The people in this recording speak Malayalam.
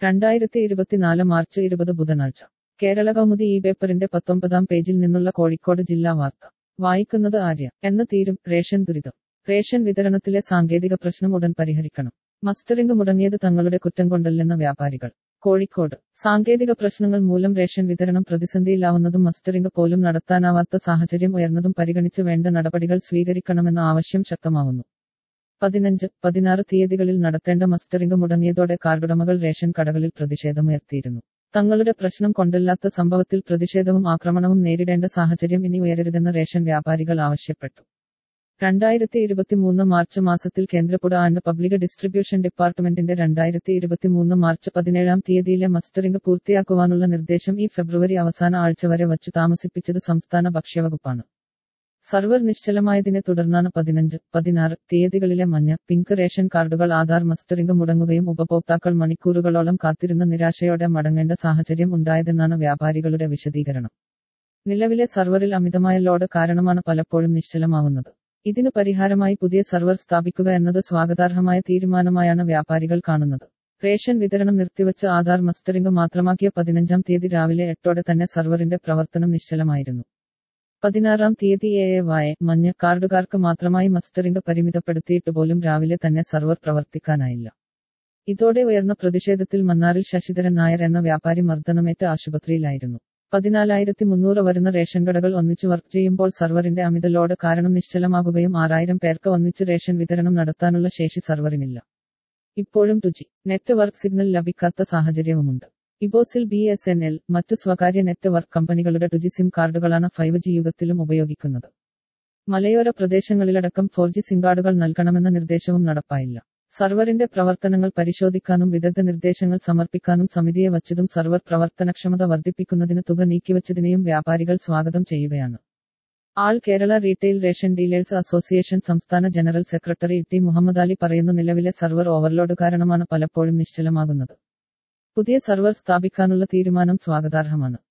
രണ്ടായിരത്തി ഇരുപത്തിനാല് മാർച്ച് ഇരുപത് ബുധനാഴ്ച കേരള കൗമുദി ഈ പേപ്പറിന്റെ പത്തൊമ്പതാം പേജിൽ നിന്നുള്ള കോഴിക്കോട് ജില്ലാ വാർത്ത വായിക്കുന്നത് ആര്യ എന്ന് തീരും റേഷൻ ദുരിതം റേഷൻ വിതരണത്തിലെ സാങ്കേതിക പ്രശ്നം ഉടൻ പരിഹരിക്കണം മസ്റ്ററിംഗ് മുടങ്ങിയത് തങ്ങളുടെ കുറ്റം കൊണ്ടല്ലെന്ന വ്യാപാരികൾ കോഴിക്കോട് സാങ്കേതിക പ്രശ്നങ്ങൾ മൂലം റേഷൻ വിതരണം പ്രതിസന്ധിയിലാവുന്നതും മസ്റ്ററിംഗ് പോലും നടത്താനാവാത്ത സാഹചര്യം ഉയർന്നതും പരിഗണിച്ച് വേണ്ട നടപടികൾ സ്വീകരിക്കണമെന്ന ആവശ്യം ശക്തമാവുന്നു പതിനഞ്ച് പതിനാറ് തീയതികളിൽ നടത്തേണ്ട മസ്റ്ററിംഗ് മുടങ്ങിയതോടെ കാർഡുടമകൾ റേഷൻ കടകളിൽ പ്രതിഷേധമുയർത്തിയിരുന്നു തങ്ങളുടെ പ്രശ്നം കൊണ്ടല്ലാത്ത സംഭവത്തിൽ പ്രതിഷേധവും ആക്രമണവും നേരിടേണ്ട സാഹചര്യം ഇനി ഉയരരുതെന്ന് റേഷൻ വ്യാപാരികൾ ആവശ്യപ്പെട്ടു രണ്ടായിരത്തി ഇരുപത്തിമൂന്ന് മാർച്ച് മാസത്തിൽ കേന്ദ്രപുട ആൻഡ് പബ്ലിക് ഡിസ്ട്രിബ്യൂഷൻ ഡിപ്പാർട്ട്മെന്റിന്റെ രണ്ടായിരത്തി ഇരുപത്തിമൂന്ന് മാർച്ച് പതിനേഴാം തീയതിയിലെ മസ്റ്ററിംഗ് പൂർത്തിയാക്കുവാനുള്ള നിർദ്ദേശം ഈ ഫെബ്രുവരി അവസാന ആഴ്ച വരെ വച്ചു താമസിപ്പിച്ചത് സംസ്ഥാന ഭക്ഷ്യവകുപ്പാണ് സർവർ നിശ്ചലമായതിനെ തുടർന്നാണ് പതിനഞ്ച് പതിനാറ് തീയതികളിലെ മഞ്ഞ പിങ്ക് റേഷൻ കാർഡുകൾ ആധാർ മസ്റ്ററിംഗ് മുടങ്ങുകയും ഉപഭോക്താക്കൾ മണിക്കൂറുകളോളം കാത്തിരുന്ന നിരാശയോടെ മടങ്ങേണ്ട സാഹചര്യം ഉണ്ടായതെന്നാണ് വ്യാപാരികളുടെ വിശദീകരണം നിലവിലെ സർവറിൽ അമിതമായ ലോഡ് കാരണമാണ് പലപ്പോഴും നിശ്ചലമാവുന്നത് ഇതിനു പരിഹാരമായി പുതിയ സർവർ സ്ഥാപിക്കുക എന്നത് സ്വാഗതാർഹമായ തീരുമാനമായാണ് വ്യാപാരികൾ കാണുന്നത് റേഷൻ വിതരണം നിർത്തിവച്ച് ആധാർ മസ്റ്ററിംഗ് മാത്രമാക്കിയ പതിനഞ്ചാം തീയതി രാവിലെ എട്ടോടെ തന്നെ സർവറിന്റെ പ്രവർത്തനം നിശ്ചലമായിരുന്നു പതിനാറാം തീയതി എ എ വായ മഞ്ഞ കാർഡുകാർക്ക് മാത്രമായി മസ്റ്ററിംഗ് പരിമിതപ്പെടുത്തിയിട്ട് പോലും രാവിലെ തന്നെ സർവർ പ്രവർത്തിക്കാനായില്ല ഇതോടെ ഉയർന്ന പ്രതിഷേധത്തിൽ മന്നാറിൽ ശശിധരൻ നായർ എന്ന വ്യാപാരി മർദ്ദനമേറ്റ് ആശുപത്രിയിലായിരുന്നു പതിനാലായിരത്തി മുന്നൂറ് വരുന്ന റേഷൻ കടകൾ ഒന്നിച്ചു വർക്ക് ചെയ്യുമ്പോൾ സർവറിന്റെ അമിത ലോഡ് കാരണം നിശ്ചലമാകുകയും ആറായിരം പേർക്ക് ഒന്നിച്ച് റേഷൻ വിതരണം നടത്താനുള്ള ശേഷി സർവറിനില്ല ഇപ്പോഴും ടുജി നെറ്റ്വർക്ക് സിഗ്നൽ ലഭിക്കാത്ത സാഹചര്യവുമുണ്ട് ഇബോസിൽ ബി എസ് എൻ എൽ മറ്റു സ്വകാര്യ നെറ്റ്വർക്ക് കമ്പനികളുടെ ടുജി സിം കാർഡുകളാണ് ഫൈവ് ജി യുഗത്തിലും ഉപയോഗിക്കുന്നത് മലയോര പ്രദേശങ്ങളിലടക്കം ഫോർ ജി സിം കാർഡുകൾ നൽകണമെന്ന നിർദ്ദേശവും നടപ്പായില്ല സർവറിന്റെ പ്രവർത്തനങ്ങൾ പരിശോധിക്കാനും വിദഗ്ധ നിർദ്ദേശങ്ങൾ സമർപ്പിക്കാനും സമിതിയെ വച്ചതും സർവർ പ്രവർത്തനക്ഷമത വർദ്ധിപ്പിക്കുന്നതിന് തുക നീക്കിവച്ചതിനെയും വ്യാപാരികൾ സ്വാഗതം ചെയ്യുകയാണ് all Kerala retail ration dealers association സംസ്ഥാന general secretary T Muhammad Ali പറയുന്നു നിലവിലെ സർവർ ഓവർലോഡ് കാരണമാണ് പലപ്പോഴും നിശ്ചലമാകുന്നത് പുതിയ സർവർ സ്ഥാപിക്കാനുള്ള തീരുമാനം സ്വാഗതാർഹമാണ്